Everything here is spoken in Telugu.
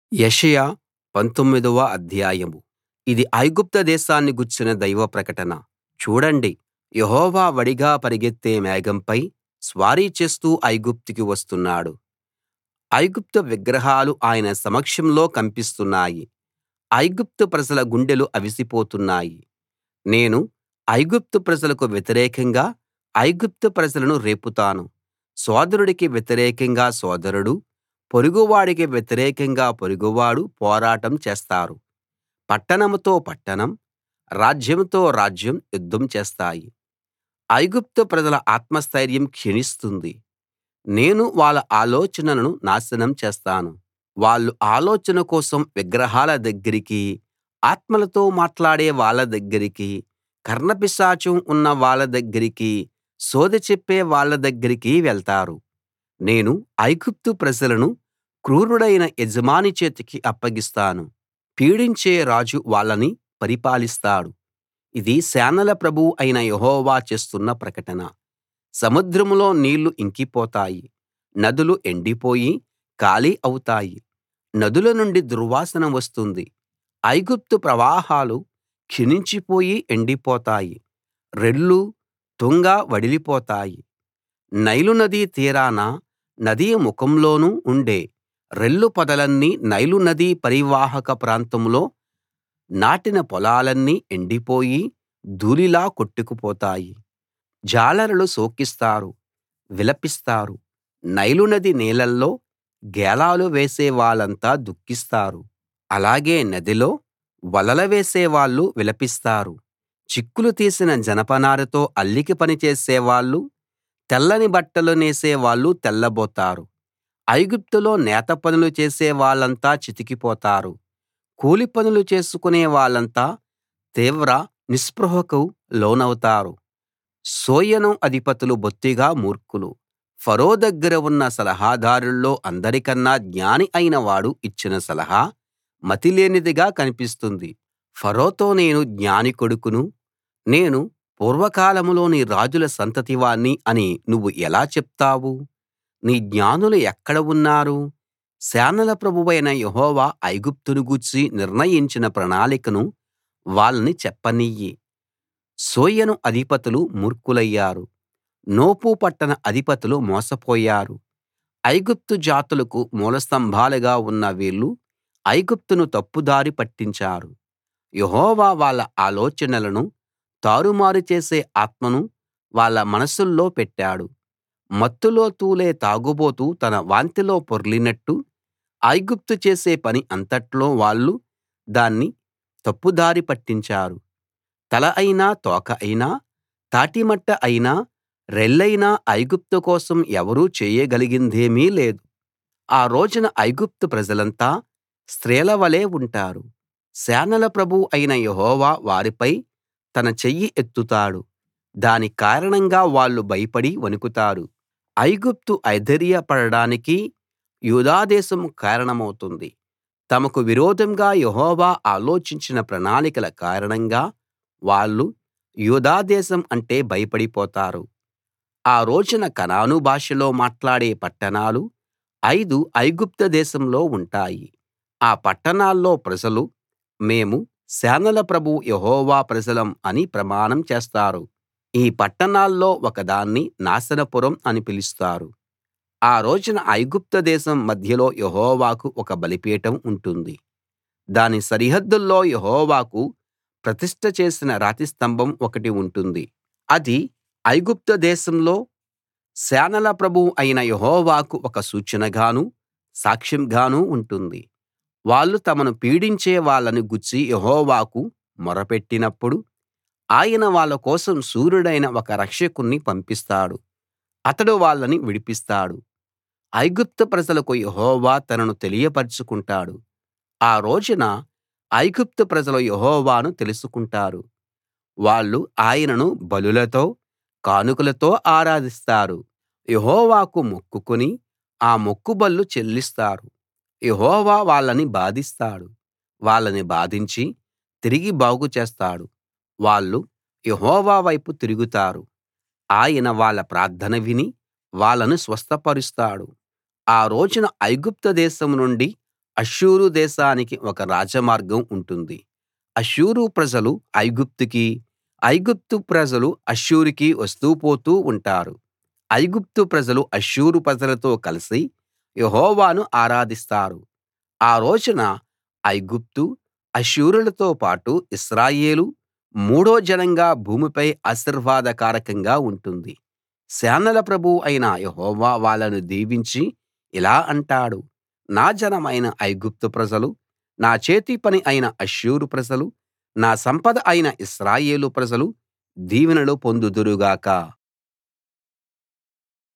యెషయా పంతొమ్మిదవ అధ్యాయం ఇది ఐగుప్తు దేశాన్ని గూర్చిన దైవ ప్రకటన చూడండి యెహోవా వడిగా పరిగెత్తే మేఘంపై స్వారీ చేస్తూ ఐగుప్తుకి వస్తున్నాడు ఐగుప్తు విగ్రహాలు ఆయన సమక్షంలో కంపిస్తున్నాయి ఐగుప్తు ప్రజల గుండెలు అవిసిపోతున్నాయి నేను ఐగుప్తు ప్రజలకు వ్యతిరేకంగా ఐగుప్తు ప్రజలను రేపుతాను సోదరుడికి వ్యతిరేకంగా సోదరుడు పొరుగువాడికి వ్యతిరేకంగా పొరుగువాడు పోరాటం చేస్తారు పట్టణంతో పట్టణం రాజ్యంతో రాజ్యం యుద్ధం చేస్తాయి ఐగుప్తు ప్రజల ఆత్మస్థైర్యం క్షీణిస్తుంది నేను వాళ్ళ ఆలోచనలను నాశనం చేస్తాను వాళ్ళు ఆలోచన కోసం విగ్రహాల దగ్గరికీ ఆత్మలతో మాట్లాడే వాళ్ళ దగ్గరికీ కర్ణపిశాచం ఉన్న వాళ్ళ దగ్గరికీ సోదె చెప్పే వాళ్ళ దగ్గరికీ వెళ్తారు నేను ఐగుప్తు ప్రజలను క్రూరుడైన యజమాని చేతికి అప్పగిస్తాను పీడించే రాజు వాళ్ళని పరిపాలిస్తాడు ఇది సేనల ప్రభువు అయిన యెహోవా చేస్తున్న ప్రకటన సముద్రంలో నీళ్లు ఇంకిపోతాయి నదులు ఎండిపోయి ఖాళీ అవుతాయి నదుల నుండి దుర్వాసన వస్తుంది ఐగుప్తు ప్రవాహాలు క్షీణించిపోయి ఎండిపోతాయి రెల్లు తుంగ వడిలిపోతాయి నైలు నదీ తీరాన నదీ ముఖంలోనూ ఉండే రెల్లు పొదలన్నీ నైలు నదీ పరీవాహక ప్రాంతంలో నాటిన పొలాలన్నీ ఎండిపోయి ధూళిలా కొట్టుకుపోతాయి జాలరులు శోకిస్తారు విలపిస్తారు నైలు నది నీళ్ళల్లో గేలాలు వేసే వాళ్ళంతా దుఃఖిస్తారు అలాగే నదిలో వలలు వేసేవాళ్ళు విలపిస్తారు చిక్కులు తీసిన జనపనారతో అల్లిక పని చేసేవాళ్ళు తెల్లని బట్టలు నేసే వాళ్ళు తెల్లబోతారు ఐగుప్తులో నేత పనులు చేసే వాళ్ళంతా చితికిపోతారు కూలి పనులు చేసుకునే వాళ్ళంతా తీవ్ర నిస్పృహకు లోనవుతారు సోయను అధిపతులు బొత్తిగా మూర్ఖులు ఫరో దగ్గర ఉన్న సలహాదారుల్లో అందరికన్నా జ్ఞాని అయిన వాడు ఇచ్చిన సలహా మతిలేనిదిగా కనిపిస్తుంది ఫరోతో నేను జ్ఞాని కొడుకును నేను పూర్వకాలంలోని రాజుల సంతతి వాణ్ణి అని నువ్వు ఎలా చెప్తావు నీ జ్ఞానులు ఎక్కడ ఉన్నారు సేనల ప్రభువైన యెహోవా ఐగుప్తును గూర్చి నిర్ణయించిన ప్రణాళికను వాళ్ళని చెప్పనియ్యి సోయను అధిపతులు మూర్ఖులయ్యారు నోపు పట్టణ అధిపతులు మోసపోయారు ఐగుప్తు జాతులకు మూలస్తంభాలుగా ఉన్న వీళ్ళు ఐగుప్తును తప్పుదారి పట్టించారు యెహోవా వాళ్ళ ఆలోచనలను తారుమారు చేసే ఆత్మను వాళ్ళ మనసుల్లో పెట్టాడు మత్తులో తూలే తాగుబోతు తన వాంతిలో పొర్లినట్టు ఐగుప్తు చేసే పని అంతట్లో వాళ్ళు దాన్ని తప్పుదారి పట్టించారు తల అయినా తోక అయినా తాటిమట్ట అయినా రెల్లయినా ఐగుప్తు కోసం ఎవరూ చేయగలిగిందేమీ లేదు ఆ రోజున ఐగుప్తు ప్రజలంతా స్త్రీల వలే ఉంటారు సేనల ప్రభువు అయిన యెహోవా వారిపై తన చెయ్యి ఎత్తుతాడు దాని కారణంగా వాళ్ళు భయపడి వణుకుతారు ఐగుప్తు అధైర్యపడడానికి యూదా దేశం కారణమవుతుంది తమకు విరోధంగా యెహోవా ఆలోచించిన ప్రణాళికల కారణంగా వాళ్ళు యూదా దేశం అంటే భయపడిపోతారు ఆ రోజున కనాను భాషలో మాట్లాడే పట్టణాలు ఐదు ఐగుప్తు దేశంలో ఉంటాయి ఆ పట్టణాల్లో ప్రజలు మేము సేనల ప్రభువు యెహోవా ప్రజలం అని ప్రమాణం చేస్తారు ఈ పట్టణాల్లో ఒకదాన్ని నాశనపురం అని పిలుస్తారు ఆ రోజున ఐగుప్తు దేశం మధ్యలో యెహోవాకు ఒక బలిపీఠం ఉంటుంది దాని సరిహద్దుల్లో యెహోవాకు ప్రతిష్ఠ చేసిన రాతి స్తంభం ఒకటి ఉంటుంది అది ఐగుప్తు దేశంలో సేనల ప్రభువు అయిన యెహోవాకు ఒక సూచనగానూ సాక్ష్యంగానూ ఉంటుంది వాళ్ళు తమను పీడించే వాళ్ళని గూర్చి యెహోవాకు మొరపెట్టినప్పుడు ఆయన వాళ్ళ కోసం శూరుడైన ఒక రక్షకుణ్ణి పంపిస్తాడు అతడు వాళ్ళని విడిపిస్తాడు ఐగుప్తు ప్రజలకు యెహోవా తనను తెలియపరచుకుంటాడు ఆ రోజున ఐగుప్తు ప్రజలు యెహోవాను తెలుసుకుంటారు వాళ్ళు ఆయనను బలులతో కానుకలతో ఆరాధిస్తారు యెహోవాకు మొక్కుకుని ఆ మొక్కుబళ్ళు చెల్లిస్తారు యెహోవా వాళ్ళని బాధిస్తాడు వాళ్ళని బాధించి తిరిగి బాగు చేస్తాడు వాళ్ళు యెహోవా వైపు తిరుగుతారు ఆయన వాళ్ళ ప్రార్థన విని వాళ్ళను స్వస్థపరుస్తాడు ఆ రోజున ఐగుప్తు దేశం నుండి అష్షూరు దేశానికి ఒక రాజమార్గం ఉంటుంది అష్షూరు ప్రజలు ఐగుప్తుకీ ఐగుప్తు ప్రజలు అష్షూరుకీ వస్తూ పోతూ ఉంటారు ఐగుప్తు ప్రజలు అష్షూరు ప్రజలతో కలిసి యెహోవాను ఆరాధిస్తారు ఆ రోజున ఐగుప్తు అష్షూరులతో పాటు ఇశ్రాయేలు మూడో జనంగా భూమిపై ఆశీర్వాదకారకంగా ఉంటుంది సేనల ప్రభువు అయిన యెహోవా వాళ్ళను దీవించి ఇలా అంటాడు నా జనమైన ఐగుప్తు ప్రజలు నా చేతి పని అయిన అష్షూరు ప్రజలు నా సంపద అయిన ఇశ్రాయేలు ప్రజలు దీవెనలు పొందుదురు గాక